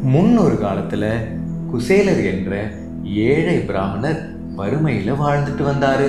முன்னொரு காலத்துல குசேலர் என்ற ஏழை பிராமணர் வறுமையில வாழ்ந்துட்டு வந்தாரு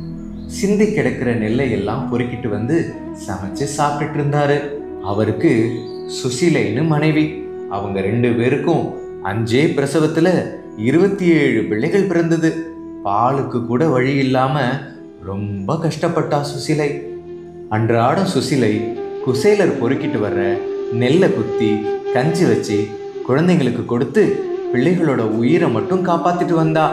சிந்தி கிடக்கிற நெல்லை எல்லாம் பொறுக்கிட்டு வந்து சமைச்சு சாப்பிட்டுட்டு இருந்தாரு அவருக்கு சுசிலைன்னு மனைவி அவங்க ரெண்டு பேருக்கும் அஞ்சே பிரசவத்துல இருபத்தி ஏழு பிள்ளைகள் பிறந்தது பாலுக்கு கூட வழி இல்லாம ரொம்ப கஷ்டப்பட்டா சுசிலை அன்றாடம் சுசிலை குசேலர் பொறுக்கிட்டு வர்ற நெல்லை குத்தி கஞ்சி வச்சு குழந்தைங்களுக்கு கொடுத்து பிள்ளைகளோட உயிரை மட்டும் காப்பாத்திட்டு வந்தா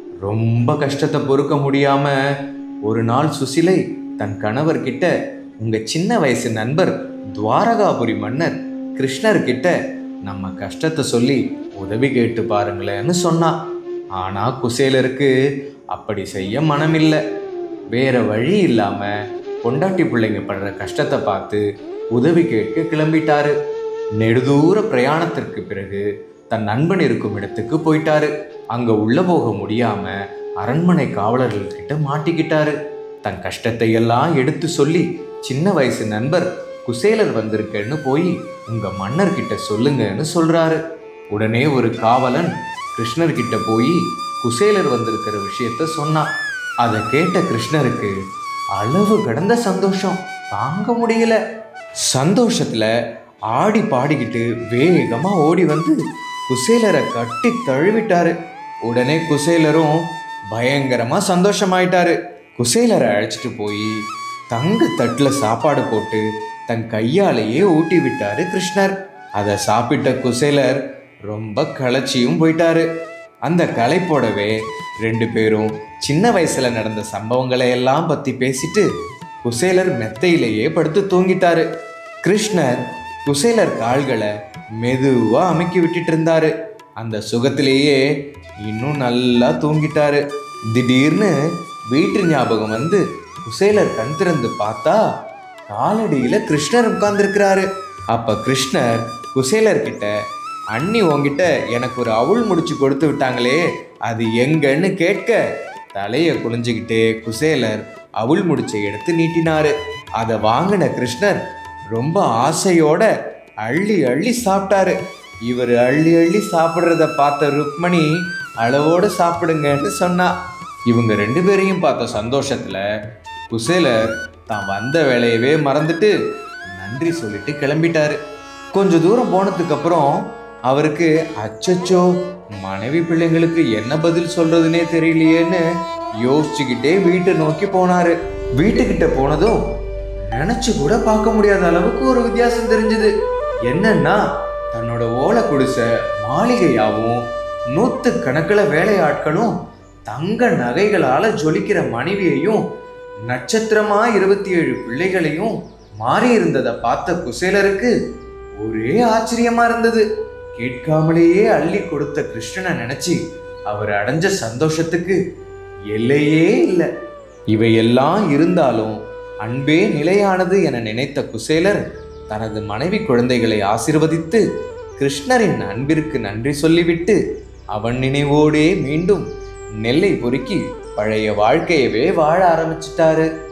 ரொம்ப கஷ்டத்தை பொறுக்க முடியாம ஒரு நாள் சுசிலை தன் கணவர்கிட்ட உங்க சின்ன வயசு நண்பர் துவாரகாபுரி மன்னர் கிருஷ்ணர் கிட்ட நம்ம கஷ்டத்தை சொல்லி உதவி கேட்டு பாருங்களேன்னு சொன்னா ஆனா குசேலருக்கு அப்படி செய்ய மனமில்லை வேற வழி இல்லாம பொண்டாட்டி பிள்ளைங்க படுற கஷ்டத்தை பார்த்து உதவி கேட்க கிளம்பிட்டாரு நெடுதூர பிரயாணத்திற்கு பிறகு தன் நண்பன் இருக்கும் இடத்துக்கு போயிட்டாரு அங்க உள்ள போக முடியாம அரண்மனை காவலர்கள் கிட்ட மாட்டிக்கிட்டாரு தன் கஷ்டத்தை எல்லாம் எடுத்து சொல்லி சின்ன வயசு நண்பர் குசேலர் வந்திருக்கேன்னு போய் உங்க மன்னர் கிட்ட சொல்லுங்கன்னு சொல்றாரு உடனே ஒரு காவலன் கிருஷ்ணர் கிட்ட போய் குசேலர் வந்திருக்கிற விஷயத்த சொன்னான் அதை கேட்ட கிருஷ்ணருக்கு அளவு கடந்த சந்தோஷம் தாங்க முடியல சந்தோஷத்துல ஆடி பாடிக்கிட்டு வேகமா ஓடி வந்து குசேலரை கட்டி தழுவிட்டாரு உடனே குசேலரும் பயங்கரமா சந்தோஷமாயிட்டாரு குசேலரை அழைச்சிட்டு போய் தங்க தட்டுல சாப்பாடு போட்டு தன் கையாலேயே ஊட்டி விட்டாரு கிருஷ்ணர் அதை சாப்பிட்ட குசேலர் ரொம்ப களைச்சியும் போயிட்டாரு அந்த களைப்போடவே ரெண்டு பேரும் சின்ன வயசுல நடந்த சம்பவங்களை எல்லாம் பத்தி பேசிட்டு குசேலர் மெத்தையிலேயே படுத்து தூங்கிட்டாரு கிருஷ்ணர் குசேலர் கால்களை மெதுவா அமுக்கி விட்டுட்டு இருந்தாரு அந்த சுகத்திலேயே இன்னும் நல்லா தூங்கிட்டாரு திடீர்னு வீட்டு ஞாபகம் வந்து குசேலர் கண் திறந்து பார்த்தா காலடியில கிருஷ்ணர் உட்கார்ந்துருக்கிறாரு அப்ப கிருஷ்ணர் குசேலர் கிட்ட அண்ணி உன்கிட்ட எனக்கு ஒரு அவுள் முடிச்சு கொடுத்து விட்டாங்களே அது எங்கன்னு கேட்க தலையை குனிஞ்சுக்கிட்டே குசேலர் அவுள் முடிச்சை எடுத்து நீட்டினாரு அதை வாங்கின கிருஷ்ணர் ரொம்ப ஆசையோட அள்ளி அள்ளி சாப்பிட்டாரு இவர் அள்ளி அள்ளி சாப்பிட்றத பார்த்த ருக்மணி அளவோட சாப்பிடுங்கன்னு சொன்னா இவங்க ரெண்டு பேரையும் பார்த்த சந்தோஷத்துல குசேலர் தான் வந்த வேலையவே மறந்துட்டு நன்றி சொல்லிட்டு கிளம்பிட்டாரு கொஞ்ச தூரம் போனதுக்கு அப்புறம் அவருக்கு அச்சச்சோ மனைவி பிள்ளைங்களுக்கு என்ன பதில் சொல்றதுனே தெரியலையேன்னு யோசிச்சுக்கிட்டே வீட்டை நோக்கி போனாரு வீட்டுக்கிட்ட போனதும் நினைச்சு கூட பார்க்க முடியாத அளவுக்கு ஒரு வித்தியாசம் தெரிஞ்சது என்னன்னா தன்னோட ஓலை குடிசை மாளிகையாவும் நூத்து கணக்கில் வேலையாட்களும் தங்க நகைகளால ஜொலிக்கிற மனைவியையும் நட்சத்திரமா இருபத்தி ஏழு பிள்ளைகளையும் மாறி இருந்ததை பார்த்த குசேலருக்கு ஒரே ஆச்சரியமா இருந்தது கேட்காமலேயே அள்ளி கொடுத்த கிருஷ்ணனை நினைச்சு அவர் அடைஞ்ச சந்தோஷத்துக்கு எல்லையே இல்லை இவையெல்லாம் இருந்தாலும் அன்பே நிலையானது என நினைத்த குசேலர் தனது மனைவி குழந்தைகளை ஆசிர்வதித்து கிருஷ்ணரின் அன்பிற்கு நன்றி சொல்லிவிட்டு அவன் நினைவோடே மீண்டும் நெல்லை பொறுக்கி பழைய வாழ்க்கையவே வாழ ஆரம்பிச்சிட்டாரு